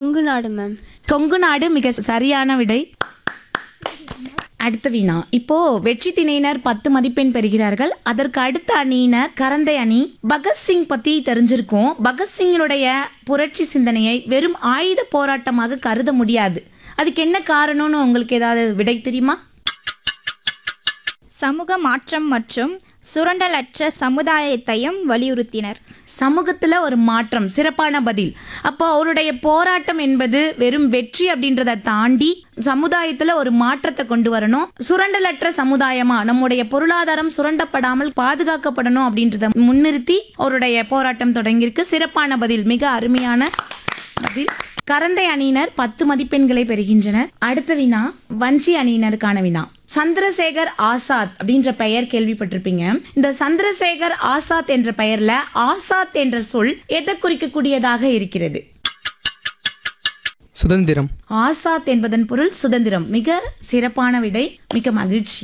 கொங்கு நாடு மேம் கொங்கு நாடு மிக சரியான விடை அடுத்த வினா இப்போ வெற்றி திணையினர் பத்து மதிப்பெண் பெறுகிறார்கள் அதற்கு அடுத்த அணியினர் கரந்தை அணி பகத்சிங் பத்தி தெரிஞ்சிருக்கும் பகத்சிங்கினுடைய புரட்சி சிந்தனையை வெறும் ஆயுத போராட்டமாக கருத முடியாது அதுக்கு என்ன காரணம்னு உங்களுக்கு ஏதாவது விடை தெரியுமா சமூக மாற்றம் மற்றும் சுரண்டலற்ற சமுதாயத்தையும் வலியுறுத்தினர் சமூகத்துல ஒரு மாற்றம் சிறப்பான பதில் அப்போ அவருடைய போராட்டம் என்பது வெறும் வெற்றி அப்படின்றத தாண்டி சமுதாயத்துல ஒரு மாற்றத்தை கொண்டு வரணும் சுரண்டலற்ற சமுதாயமா நம்முடைய பொருளாதாரம் சுரண்டப்படாமல் பாதுகாக்கப்படணும் அப்படின்றத முன்னிறுத்தி அவருடைய போராட்டம் தொடங்கியிருக்கு சிறப்பான பதில் மிக அருமையான பதில் கரந்தை அணியினர் பத்து மதிப்பெண்களை பெறுகின்றனர் அடுத்த வினா வஞ்சி அணியினருக்கான வினா சந்திரசேகர் ஆசாத் அப்படின்ற பெயர் கேள்விப்பட்டிருப்பீங்க இந்த சந்திரசேகர் ஆசாத் என்ற பெயர்ல ஆசாத் என்ற சொல் எதை குறிக்கக்கூடியதாக இருக்கிறது சுதந்திரம் ஆசாத் என்பதன் பொருள் சுதந்திரம் மிக சிறப்பான விடை மிக மகிழ்ச்சி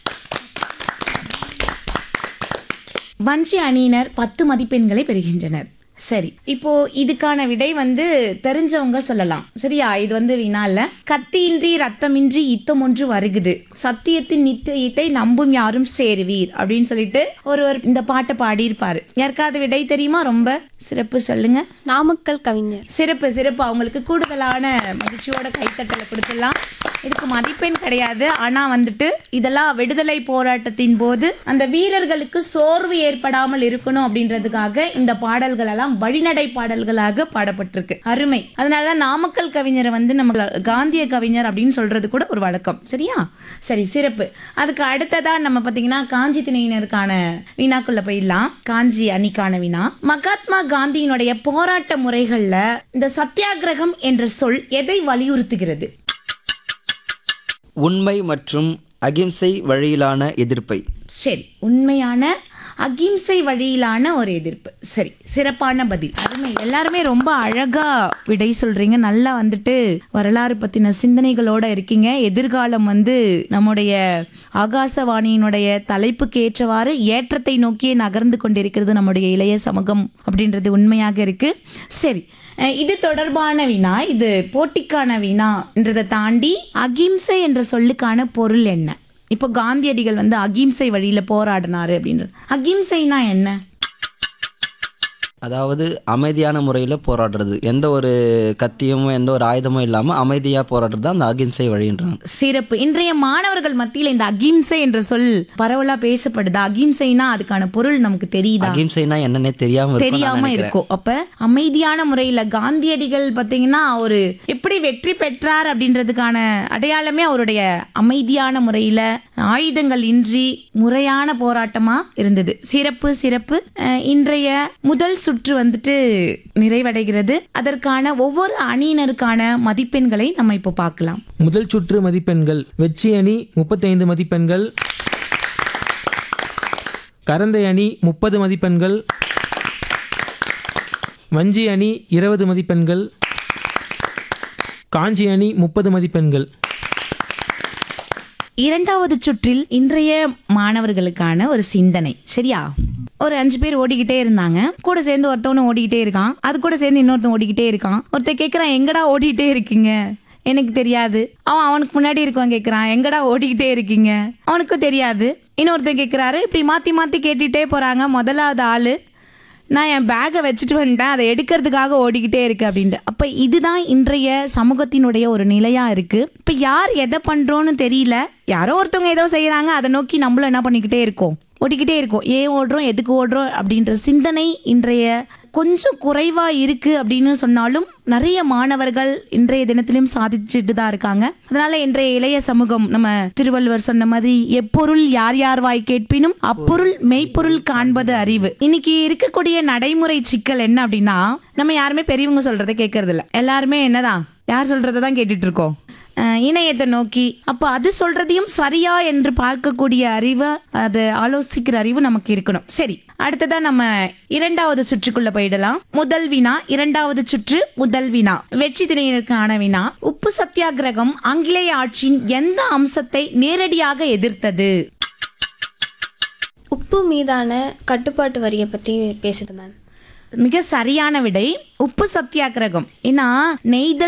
வஞ்சி அணியினர் பத்து மதிப்பெண்களை பெறுகின்றனர் சரி இப்போ இதுக்கான விடை வந்து தெரிஞ்சவங்க சொல்லலாம் சரியா இது வந்து வினா இல்ல கத்தியின்றி ரத்தமின்றி யுத்தம் ஒன்று வருகுது சத்தியத்தின் நித்தியத்தை நம்பும் யாரும் சேருவீர் அப்படின்னு சொல்லிட்டு ஒருவர் இந்த பாட்டை பாடியிருப்பாரு யாருக்காவது விடை தெரியுமா ரொம்ப சிறப்பு சொல்லுங்க நாமக்கல் கவிஞர் சிறப்பு சிறப்பு அவங்களுக்கு கூடுதலான மகிழ்ச்சியோட கைத்தட்டலை கொடுத்துடலாம் இதுக்கு மதிப்பெண் கிடையாது ஆனா வந்துட்டு இதெல்லாம் விடுதலை போராட்டத்தின் போது அந்த வீரர்களுக்கு சோர்வு ஏற்படாமல் இருக்கணும் அப்படின்றதுக்காக இந்த பாடல்கள் எல்லாம் வழிநடை பாடல்களாக பாடப்பட்டிருக்கு அருமை அதனாலதான் நாமக்கல் கவிஞரை வந்து நம்ம காந்திய கவிஞர் அப்படின்னு சொல்றது கூட ஒரு வழக்கம் சரியா சரி சிறப்பு அதுக்கு அடுத்ததா நம்ம பாத்தீங்கன்னா காஞ்சி திணையினருக்கான வினாக்குள்ள போயிடலாம் காஞ்சி அணிக்கான வினா மகாத்மா காந்தியினுடைய போராட்ட முறைகள்ல இந்த சத்தியாகிரகம் என்ற சொல் எதை வலியுறுத்துகிறது உண்மை மற்றும் அகிம்சை வழியிலான எதிர்ப்பை சரி உண்மையான அகிம்சை வழியிலான ஒரு எதிர்ப்பு சரி சிறப்பான பதில் அருமை எல்லாருமே ரொம்ப அழகா விடை சொல்றீங்க நல்லா வந்துட்டு வரலாறு பத்தின சிந்தனைகளோட இருக்கீங்க எதிர்காலம் வந்து நம்முடைய ஆகாசவாணியினுடைய தலைப்புக்கு ஏற்றவாறு ஏற்றத்தை நோக்கியே நகர்ந்து கொண்டிருக்கிறது நம்முடைய இளைய சமூகம் அப்படின்றது உண்மையாக இருக்கு சரி அஹ் இது தொடர்பான வினா இது போட்டிக்கான வினான்றதை தாண்டி அகிம்சை என்ற சொல்லுக்கான பொருள் என்ன இப்போ காந்தியடிகள் வந்து அகிம்சை வழியில போராடினாரு அப்படின்றது அகிம்சைனா என்ன அதாவது அமைதியான முறையில் போராடுறது எந்த ஒரு கத்தியும் எந்த ஒரு ஆயுதமும் இல்லாமல் அமைதியாக போராடுறது தான் அந்த அகிம்சை வழின்றாங்க சிறப்பு இன்றைய மாணவர்கள் மத்தியில் இந்த அகிம்சை என்ற சொல் பரவலா பேசப்படுது அகிம்சைனா அதுக்கான பொருள் நமக்கு தெரியுதா அகிம்சைனா என்னன்னே தெரியாம இருக்கும் நான் தெரியாம நினைக்கிறேன். இருக்கும் அப்ப அமைதியான முறையில காந்தியடிகள் பாத்தீங்கன்னா அவரு எப்படி வெற்றி பெற்றார் அப்படின்றதுக்கான அடையாளமே அவருடைய அமைதியான முறையில ஆயுதங்கள் இன்றி முறையான போராட்டமா இருந்தது சிறப்பு சிறப்பு அஹ், இன்றைய முதல் சுற்று வந்துட்டு நிறைவடைகிறது அதற்கான ஒவ்வொரு அணியினருக்கான மதிப்பெண்களை நம்ம இப்போ பார்க்கலாம் முதல் சுற்று மதிப்பெண்கள் வெற்றி அணி முப்பத்தைந்து மதிப்பெண்கள் கரந்தை அணி முப்பது மதிப்பெண்கள் வஞ்சி அணி இருபது மதிப்பெண்கள் காஞ்சி அணி முப்பது மதிப்பெண்கள் இரண்டாவது சுற்றில் இன்றைய மாணவர்களுக்கான ஒரு சிந்தனை சரியா ஒரு அஞ்சு பேர் ஓடிக்கிட்டே இருந்தாங்க கூட சேர்ந்து ஒருத்தவனும் ஓடிக்கிட்டே இருக்கான் அது கூட சேர்ந்து இன்னொருத்தன் ஓடிக்கிட்டே இருக்கான் ஒருத்தன் கேட்குறான் எங்கடா ஓடிக்கிட்டே இருக்கீங்க எனக்கு தெரியாது அவன் அவனுக்கு முன்னாடி இருக்கவன் கேட்குறான் எங்கடா ஓடிக்கிட்டே இருக்கீங்க அவனுக்கும் தெரியாது இன்னொருத்தன் கேட்குறாரு இப்படி மாற்றி மாற்றி கேட்டுகிட்டே போகிறாங்க முதலாவது ஆள் நான் என் பேக்கை வச்சுட்டு வந்துட்டேன் அதை எடுக்கிறதுக்காக ஓடிக்கிட்டே இருக்கு அப்படின்ட்டு அப்போ இதுதான் இன்றைய சமூகத்தினுடைய ஒரு நிலையாக இருக்குது இப்போ யார் எதை பண்ணுறோன்னு தெரியல யாரோ ஒருத்தவங்க ஏதோ செய்கிறாங்க அதை நோக்கி நம்மளும் என்ன பண்ணிக்கிட்டே இருக்கோம் ஓடிக்கிட்டே இருக்கோம் ஏன் ஓடுறோம் எதுக்கு ஓடுறோம் அப்படின்ற சிந்தனை இன்றைய கொஞ்சம் குறைவாக இருக்குது அப்படின்னு சொன்னாலும் நிறைய மாணவர்கள் இன்றைய தினத்திலும் சாதிச்சுட்டு தான் இருக்காங்க அதனால இன்றைய இளைய சமூகம் நம்ம திருவள்ளுவர் சொன்ன மாதிரி எப்பொருள் யார் யார் வாய் கேட்பினும் அப்பொருள் மெய்ப்பொருள் காண்பது அறிவு இன்னைக்கு இருக்கக்கூடிய நடைமுறை சிக்கல் என்ன அப்படின்னா நம்ம யாருமே பெரியவங்க சொல்றதை கேட்கறது இல்ல எல்லாருமே என்னதான் யார் சொல்றதை தான் கேட்டுட்டு இருக்கோம் அஹ் இணையத்தை நோக்கி அப்போ அது சொல்றதையும் சரியா என்று பார்க்கக்கூடிய அறிவு அது ஆலோசிக்கிற அறிவு நமக்கு இருக்கணும் சரி அடுத்ததா நம்ம இரண்டாவது சுற்றுக்குள்ள போயிடலாம் முதல் வினா இரண்டாவது சுற்று முதல் வினா வெற்றி திணையினருக்கான வினா உப்பு சத்தியாகிரகம் ஆங்கிலேய ஆட்சியின் எந்த அம்சத்தை நேரடியாக எதிர்த்தது உப்பு மீதான கட்டுப்பாட்டு வரியை பற்றி பேசுது மேம் மிக சரியான விடை உப்பு சத்தியாகிரகம் ஏன்னா நெய்தல்